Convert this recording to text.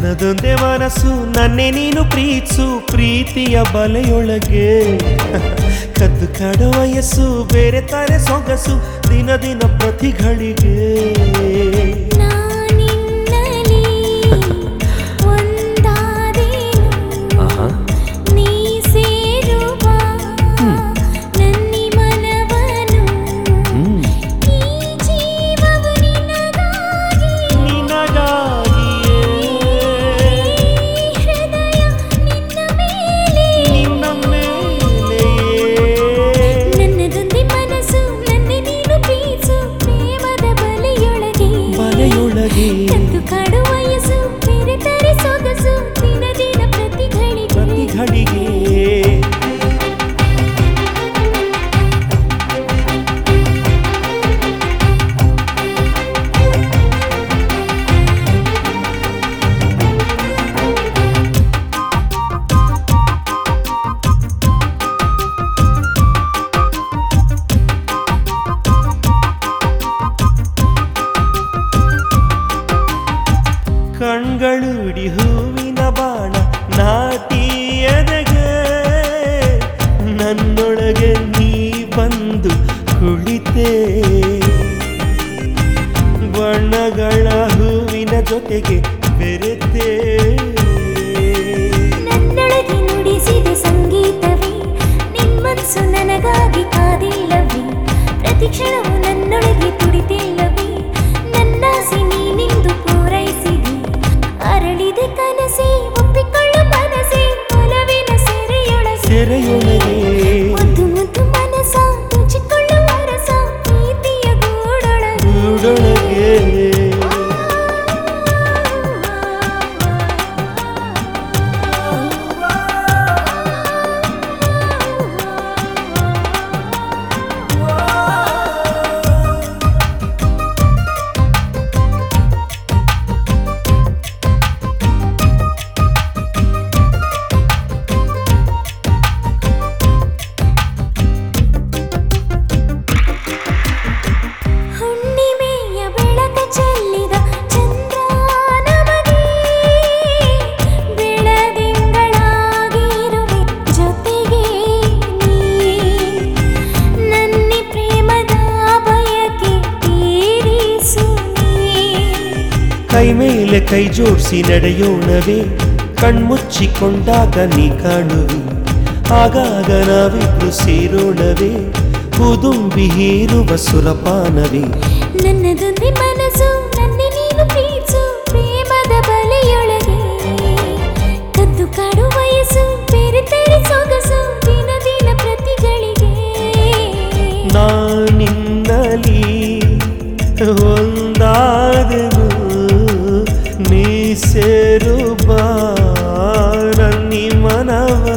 ನನ್ನದೊಂದೇ ಮನಸ್ಸು ನನ್ನೇ ನೀನು ಪ್ರೀತಿಸು ಪ್ರೀತಿಯ ಬಲೆಯೊಳಗೆ ಕದ್ದು ಕಾಡೋ ವಯಸ್ಸು ಬೇರೆ ತಾರೆ ಸೊಗಸು ದಿನ ದಿನ ಪ್ರತಿಗಳಿಗೆ ನಾನಿನ್ನಲಿ ಒಂದಾದೇನು ನೀ ಸೇರುವ ನನ್ನಿ ಮನವನು ಈ ಜೀವವು ನಿನಗಾಗಿ ನಿನಗಾಗಿಯೇ ಈ ಹೃದಯ ನಿನ್ನ ಮೇಲೆ ನಿನ್ನ ಮೇಲೆಯೇ ನನ್ನದೊಂದೇ ಮನಸ್ಸು ನನ್ನೇ ನೀನು ಪ್ರೀತಿಸು ಪ್ರೇಮದ ಬಲೆಯೊಳಗೆ ಬಲೆಯೊಳಗೆ ಕದ್ದು ಕಾಡು ವಯಸ್ಸು ಬೇರೆ ತಾರೆ ಸೊಗಸು ದಿನ ದಿನ ಪ್ರತಿಗಳಿಗೆ ಪ್ರತಿಗಳಿಗೆ ಕಣ್ಗಳುಡಿ ಹೂವಿನ ಬಾಣ ನಾಟಿಯದಗೆ ನನ್ನೊಳಗೆ ನೀ ಬಂದು ಕುಳಿತೆ ಬಣ್ಣಗಳ ಹೂವಿನ ಜೊತೆಗೆ ಬೆರೆತೆ ನನ್ನೊಳಗೆ ನುಡಿಸಿದ ಸಂಗೀತವೇ ನಿಮ್ಮನ್ಸು ನನಗಾಗಿ ಕಾದಿಲ್ಲವೇ ಪ್ರತಿ ಕ್ಷಣವು ನನ್ನೊಳಗೆ ತುಡಿತಿಲ್ಲವೇ ನನ್ನಾಸೆ ನೀನಿಂದು ಪೂರೈಸಿದೆ ಅರಳಿದೆ ಕನಸೆ ಒಪ್ಪಿಕೊಳ್ಳು ಮನಸೆ ಒಲವಿನ ಸೆರೆಯೊಳಗೆ ಸೆರೆಯೊಳಗೆ ಮುದ್ದು ಮುದ್ದು ಮನಸ ತುಚಿಕೊಳ್ಳುವ ರಸ ಪ್ರೀತಿಯ ಗೂಡೊಳಗೆ ಗೂಡೊಳಗೆ ಹುಣ್ಣಿಮೆಯ ಬೆಳಕ ಚೆಲ್ಲಿದ ಚಂದ್ರ ನಮಗೆ ಬೆಳದಿಂಗಳಾಗಿರುವೆ ಜೊತೆಗೆ ನೀ ನನ್ನಿ ಪ್ರೇಮದ ಬಯಕೆ ತೀರಿಸು ನೀ ಕೈ ಮೇಲೆ ಕೈ ಜೋಡಿಸಿ ನಡೆಯೋಣವೇ ಕಣ್ಮುಚ್ಚಿಕೊಂಡಾಗ ನೀ ಕಾಣುವಿ ಆಗಾಗ ನಾವಿಬ್ರು ಸೇರೋಣವೇ ಹುದುಂಬಿ ಹೀರುವ ಸುರಪಾನವೇ ನನ್ನದೊಂದೇ ಮನಸ್ಸು ನನ್ನೇ ನೀನು ಪ್ರೀತಿಸು ಪ್ರೇಮದ ಬಲೆಯೊಳಗೆ ಕದ್ದು ಕಾಡು ವಯಸ್ಸು ಬೇರೆ ತಾರೆ ಸೊಗಸು ದಿನ ದಿನ ಪ್ರತಿಗಳಿಗೆ ನಾನಿನ್ನಲಿ ಒಂದಾದೆನು ನೀ ಸೇರು ಬಾ ನನ್ನಿ ಮನವ